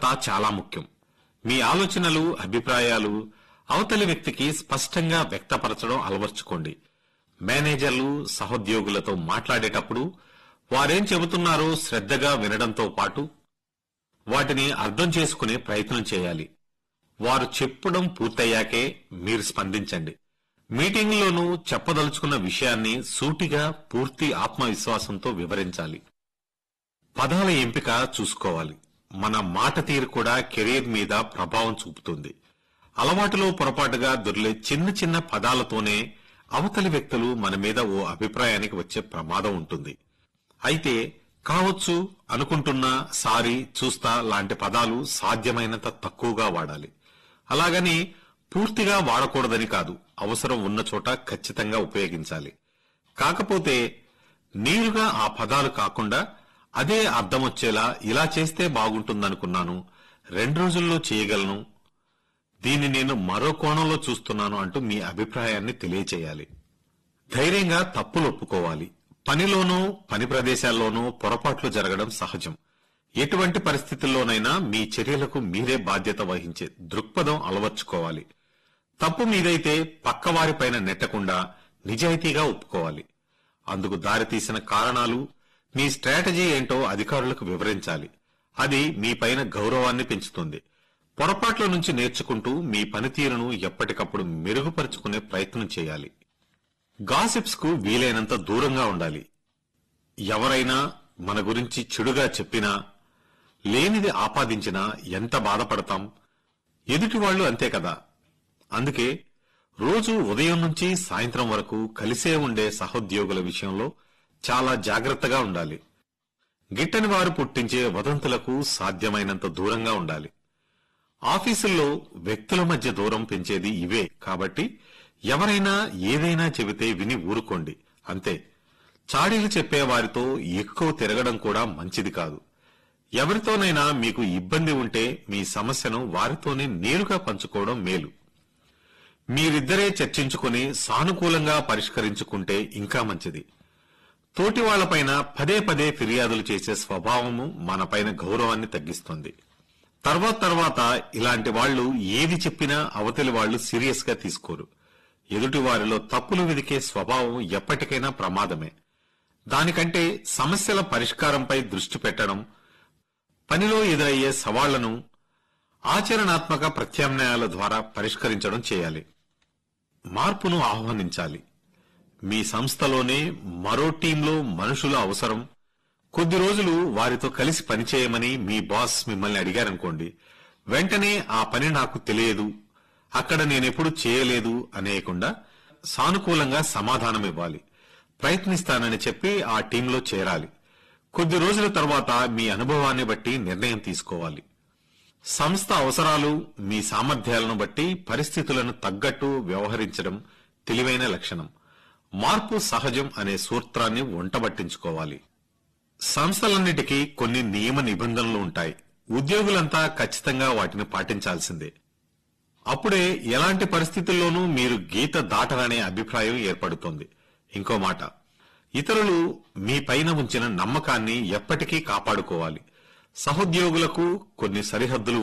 స్పష్టత చాలా ముఖ్యం మీ ఆలోచనలు అభిప్రాయాలు అవతలి వ్యక్తికి స్పష్టంగా వ్యక్తపరచడం అలవర్చుకోండి మేనేజర్లు సహోద్యోగులతో మాట్లాడేటప్పుడు వారేం చెబుతున్నారో శ్రద్ధగా వినడంతో పాటు వాటిని అర్థం చేసుకునే ప్రయత్నం చేయాలి వారు చెప్పడం పూర్తయ్యాకే మీరు స్పందించండి మీటింగ్లోనూ చెప్పదలుచుకున్న విషయాన్ని సూటిగా పూర్తి ఆత్మవిశ్వాసంతో వివరించాలి పదాల ఎంపిక చూసుకోవాలి మన మాట తీరు కూడా కెరీర్ మీద ప్రభావం చూపుతుంది అలవాటులో పొరపాటుగా దొర్లే చిన్న చిన్న పదాలతోనే అవతలి వ్యక్తులు మన మీద ఓ అభిప్రాయానికి వచ్చే ప్రమాదం ఉంటుంది అయితే కావచ్చు అనుకుంటున్నా సారీ చూస్తా లాంటి పదాలు సాధ్యమైనంత తక్కువగా వాడాలి అలాగని పూర్తిగా వాడకూడదని కాదు అవసరం ఉన్న చోట ఖచ్చితంగా ఉపయోగించాలి కాకపోతే నేరుగా ఆ పదాలు కాకుండా అదే అర్థం వచ్చేలా ఇలా చేస్తే బాగుంటుందనుకున్నాను రెండు రోజుల్లో చేయగలను దీన్ని నేను మరో కోణంలో చూస్తున్నాను అంటూ మీ అభిప్రాయాన్ని తెలియచేయాలి ధైర్యంగా తప్పులు ఒప్పుకోవాలి పనిలోనూ పని ప్రదేశాల్లోనూ పొరపాట్లు జరగడం సహజం ఎటువంటి పరిస్థితుల్లోనైనా మీ చర్యలకు మీరే బాధ్యత వహించే దృక్పథం అలవర్చుకోవాలి తప్పు మీదైతే పక్కవారిపైన నెట్టకుండా నిజాయితీగా ఒప్పుకోవాలి అందుకు దారితీసిన కారణాలు మీ స్ట్రాటజీ ఏంటో అధికారులకు వివరించాలి అది మీపైన గౌరవాన్ని పెంచుతుంది పొరపాట్ల నుంచి నేర్చుకుంటూ మీ పనితీరును ఎప్పటికప్పుడు మెరుగుపరుచుకునే ప్రయత్నం చేయాలి గాసిప్స్ కు వీలైనంత దూరంగా ఉండాలి ఎవరైనా మన గురించి చెడుగా చెప్పినా లేనిది ఆపాదించినా ఎంత బాధపడతాం ఎదుటి వాళ్ళు అంతే కదా అందుకే రోజు ఉదయం నుంచి సాయంత్రం వరకు కలిసే ఉండే సహోద్యోగుల విషయంలో చాలా జాగ్రత్తగా ఉండాలి గిట్టని వారు పుట్టించే వదంతులకు సాధ్యమైనంత దూరంగా ఉండాలి ఆఫీసుల్లో వ్యక్తుల మధ్య దూరం పెంచేది ఇవే కాబట్టి ఎవరైనా ఏదైనా చెబితే విని ఊరుకోండి అంతే చాడీలు చెప్పే వారితో ఎక్కువ తిరగడం కూడా మంచిది కాదు ఎవరితోనైనా మీకు ఇబ్బంది ఉంటే మీ సమస్యను వారితోనే నేరుగా పంచుకోవడం మేలు మీరిద్దరే చర్చించుకుని సానుకూలంగా పరిష్కరించుకుంటే ఇంకా మంచిది తోటి వాళ్లపైన పదే పదే ఫిర్యాదులు చేసే స్వభావము మనపైన గౌరవాన్ని తగ్గిస్తుంది తర్వాత తర్వాత ఇలాంటి వాళ్ళు ఏది చెప్పినా అవతలి వాళ్ళు సీరియస్ గా తీసుకోరు ఎదుటి వారిలో తప్పులు వెదికే స్వభావం ఎప్పటికైనా ప్రమాదమే దానికంటే సమస్యల పరిష్కారంపై దృష్టి పెట్టడం పనిలో ఎదురయ్యే సవాళ్లను ఆచరణాత్మక ప్రత్యామ్నాయాల ద్వారా పరిష్కరించడం చేయాలి మార్పును ఆహ్వానించాలి మీ సంస్థలోనే మరో టీంలో మనుషుల అవసరం కొద్ది రోజులు వారితో కలిసి పనిచేయమని మీ బాస్ మిమ్మల్ని అడిగారనుకోండి వెంటనే ఆ పని నాకు తెలియదు అక్కడ నేనెప్పుడు చేయలేదు అనేయకుండా సానుకూలంగా సమాధానం ఇవ్వాలి ప్రయత్నిస్తానని చెప్పి ఆ టీంలో చేరాలి కొద్ది రోజుల తర్వాత మీ అనుభవాన్ని బట్టి నిర్ణయం తీసుకోవాలి సంస్థ అవసరాలు మీ సామర్థ్యాలను బట్టి పరిస్థితులను తగ్గట్టు వ్యవహరించడం తెలివైన లక్షణం మార్పు సహజం అనే సూత్రాన్ని వంటబట్టించుకోవాలి సంస్థలన్నిటికీ కొన్ని నియమ నిబంధనలు ఉంటాయి ఉద్యోగులంతా ఖచ్చితంగా వాటిని పాటించాల్సిందే అప్పుడే ఎలాంటి పరిస్థితుల్లోనూ మీరు గీత దాటరనే అభిప్రాయం ఏర్పడుతోంది ఇంకో మాట ఇతరులు మీ పైన ఉంచిన నమ్మకాన్ని ఎప్పటికీ కాపాడుకోవాలి సహోద్యోగులకు కొన్ని సరిహద్దులు